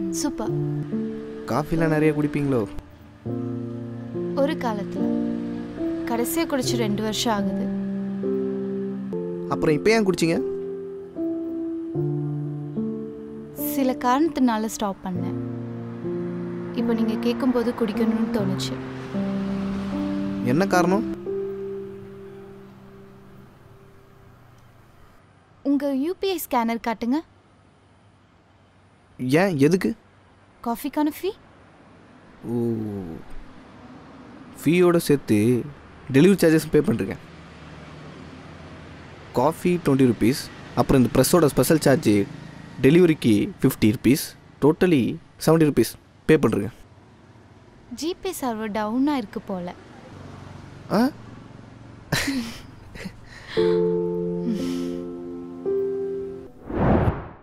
super காஃபிலாம் நிறைய குடிப்பீங்களோ ஒரு காலத்தில் கடைசியாக குடிச்சு ரெண்டு வருஷம் ஆகுது அப்புறம் இப்போ ஏன் குடிச்சிங்க சில காரணத்தினால ஸ்டாப் பண்ணேன் இப்போ நீங்கள் கேட்கும்போது குடிக்கணும்னு தோணுச்சு என்ன காரணம் உங்கள் யூபிஐ ஸ்கேனர் காட்டுங்க ஏன் எதுக்கு காஃபிக்கான ஃபீ ஓ ஃபீயோட சேர்த்து டெலிவரி சார்ஜஸ் பே பண்ணிருக்கேன் காஃபி டுவெண்ட்டி ருபீஸ் அப்புறம் இந்த ப்ரெஸ்ஸோட ஸ்பெஷல் சார்ஜ் டெலிவரிக்கு fifty rupees totally seventy rupees pay பண்ணிருக்கேன் ஜிபே சர்வர் டவுனாக இருக்கு போல ஆ